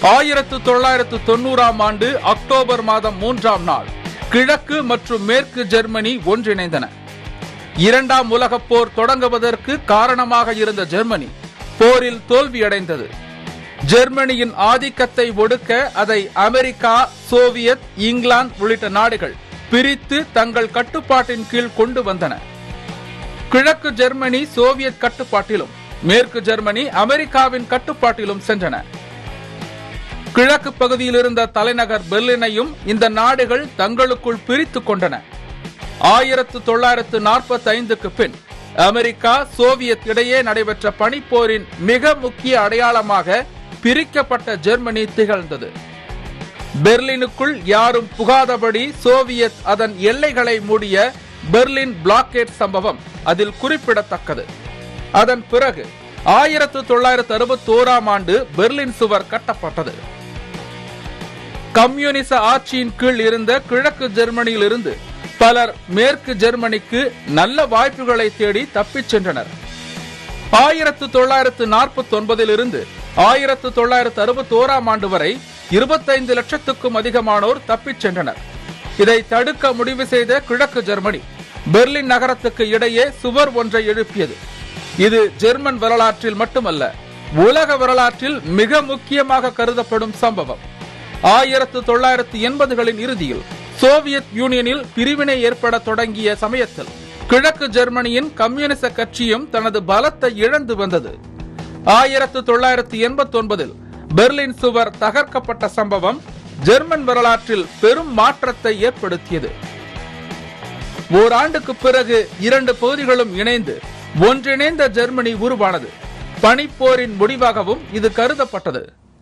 ஆயிரத்து தொள்ளாயிரத்து தொண்ணூறாம் ஆண்டு அக்டோபர் மாதம் மூன்றாம் நாள் கிழக்கு மற்றும் மேற்கு ஜெர்மனி ஒன்றிணைந்தன இரண்டாம் உலகப் போர் தொடங்குவதற்கு காரணமாக இருந்த ஜெர்மனி போரில் தோல்வியடைந்தது ஜெர்மனியின் ஆதிக்கத்தை ஒடுக்க அதை அமெரிக்கா சோவியத் இங்கிலாந்து உள்ளிட்ட நாடுகள் பிரித்து தங்கள் கட்டுப்பாட்டின் கீழ் கொண்டு வந்தன கிழக்கு ஜெர்மனி சோவியத் கட்டுப்பாட்டிலும் மேற்கு ஜெர்மனி அமெரிக்காவின் கட்டுப்பாட்டிலும் சென்றன கிழக்கு பகுதியில் இருந்த தலைநகர் பெர்லினையும் இந்த நாடுகள் தங்களுக்குள் பிரித்துக் கொண்டன ஆயிரத்து தொள்ளாயிரத்து நாற்பத்தி ஐந்துக்கு பின் அமெரிக்கா சோவியத் இடையே நடைபெற்ற பனிப்போரின் மிக முக்கிய அடையாளமாக பிரிக்கப்பட்ட ஜெர்மனி திகழ்ந்தது பெர்லினுக்குள் யாரும் புகாதபடி சோவியத் அதன் எல்லைகளை மூடிய பெர்லின் பிளாக்கேட் சம்பவம் அதில் குறிப்பிடத்தக்கது அதன் பிறகு ஆயிரத்து தொள்ளாயிரத்து அறுபத்தி ஓராம் ஆண்டு பெர்லின் சுவர் கட்டப்பட்டது கம்யூனிச ஆட்சியின் கீழ் இருந்த கிழக்கு ஜெர்மனியில் இருந்து பலர் மேற்கு ஜெர்மனிக்கு நல்ல வாய்ப்புகளை தேடி தப்பிச் சென்றனர் ஆயிரத்து தொள்ளாயிரத்து நாற்பத்தி ஒன்பதில் இருந்து ஆயிரத்து தொள்ளாயிரத்து அறுபத்தி ஓராம் ஆண்டு வரை இருபத்தைந்து லட்சத்துக்கும் அதிகமானோர் தப்பிச் சென்றனர் இதை தடுக்க முடிவு செய்த கிழக்கு ஜெர்மனி பெர்லின் நகரத்துக்கு இடையே சுவர் ஒன்றை எழுப்பியது இது ஜெர்மன் வரலாற்றில் மட்டுமல்ல உலக வரலாற்றில் மிக முக்கியமாக கருதப்படும் சம்பவம் ஆயிரத்து தொள்ளாயிரத்து எண்பதுகளின் இறுதியில் சோவியத் யூனியனில் பிரிவினை ஏற்பட தொடங்கிய சமயத்தில் கிழக்கு ஜெர்மனியின் கம்யூனிச கட்சியும் தனது பலத்தை இழந்து வந்தது ஆயிரத்து தொள்ளாயிரத்து எண்பத்தி ஒன்பதில் பெர்லின் சுவர் தகர்க்கப்பட்ட சம்பவம் ஜெர்மன் வரலாற்றில் பெரும் மாற்றத்தை ஏற்படுத்தியது ஓராண்டுக்கு பிறகு இரண்டு பகுதிகளும் இணைந்து ஒன்றிணைந்த ஜெர்மனி உருவானது பனிப்போரின் முடிவாகவும் இது கருதப்பட்டது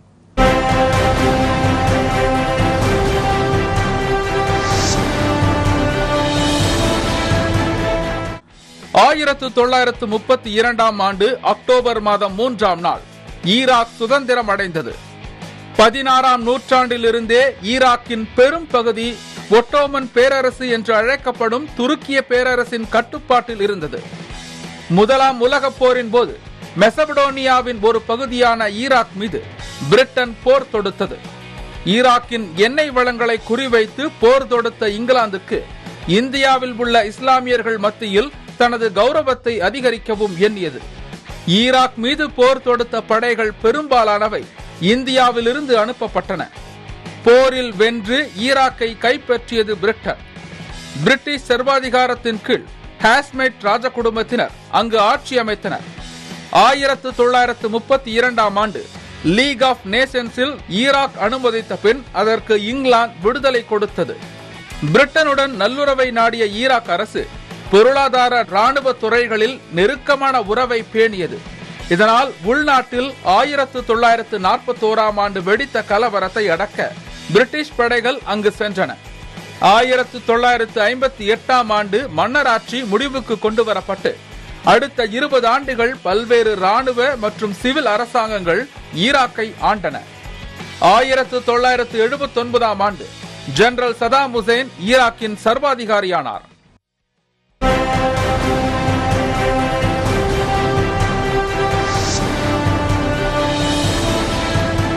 ஆயிரத்து தொள்ளாயிரத்து முப்பத்தி இரண்டாம் ஆண்டு அக்டோபர் மாதம் மூன்றாம் நாள் ஈராக் சுதந்திரம் அடைந்தது பதினாறாம் நூற்றாண்டிலிருந்தே ஈராக்கின் பெரும் பகுதி ஒட்டோமன் பேரரசு என்று அழைக்கப்படும் துருக்கிய பேரரசின் கட்டுப்பாட்டில் இருந்தது முதலாம் உலகப் போரின் போது மெசபடோனியாவின் ஒரு பகுதியான ஈராக் மீது பிரிட்டன் போர் தொடுத்தது ஈராக்கின் எண்ணெய் வளங்களை குறிவைத்து போர் தொடுத்த இங்கிலாந்துக்கு இந்தியாவில் உள்ள இஸ்லாமியர்கள் மத்தியில் தனது கௌரவத்தை அதிகரிக்கவும் எண்ணியது ஈராக் மீது போர் தொடுத்த படைகள் பெரும்பாலானவை இந்தியாவிலிருந்து அனுப்பப்பட்டன போரில் வென்று ஈராக்கை கைப்பற்றியது பிரிட்டன் பிரிட்டிஷ் சர்வாதிகாரத்தின் கீழ் ஹாஸ்மேட் ராஜ குடும்பத்தினர் அங்கு ஆட்சி அமைத்தனர் ஆயிரத்து தொள்ளாயிரத்து முப்பத்தி இரண்டாம் ஆண்டு லீக் ஆஃப் நேஷன்ஸில் ஈராக் அனுமதித்த பின் அதற்கு இங்கிலாந்து விடுதலை கொடுத்தது பிரிட்டனுடன் நல்லுறவை நாடிய ஈராக் அரசு பொருளாதார ராணுவ துறைகளில் நெருக்கமான உறவை பேணியது இதனால் உள்நாட்டில் ஆயிரத்து தொள்ளாயிரத்து நாற்பத்தி ஓராம் ஆண்டு வெடித்த கலவரத்தை அடக்க பிரிட்டிஷ் படைகள் அங்கு சென்றன ஆயிரத்து தொள்ளாயிரத்து ஐம்பத்தி எட்டாம் ஆண்டு மன்னராட்சி முடிவுக்கு கொண்டு வரப்பட்டு அடுத்த இருபது ஆண்டுகள் பல்வேறு ராணுவ மற்றும் சிவில் அரசாங்கங்கள் ஈராக்கை ஆண்டன ஆயிரத்து தொள்ளாயிரத்து எழுபத்தி ஒன்பதாம் ஆண்டு ஜெனரல் சதாம் ஹுசேன் ஈராக்கின் சர்வாதிகாரியானார்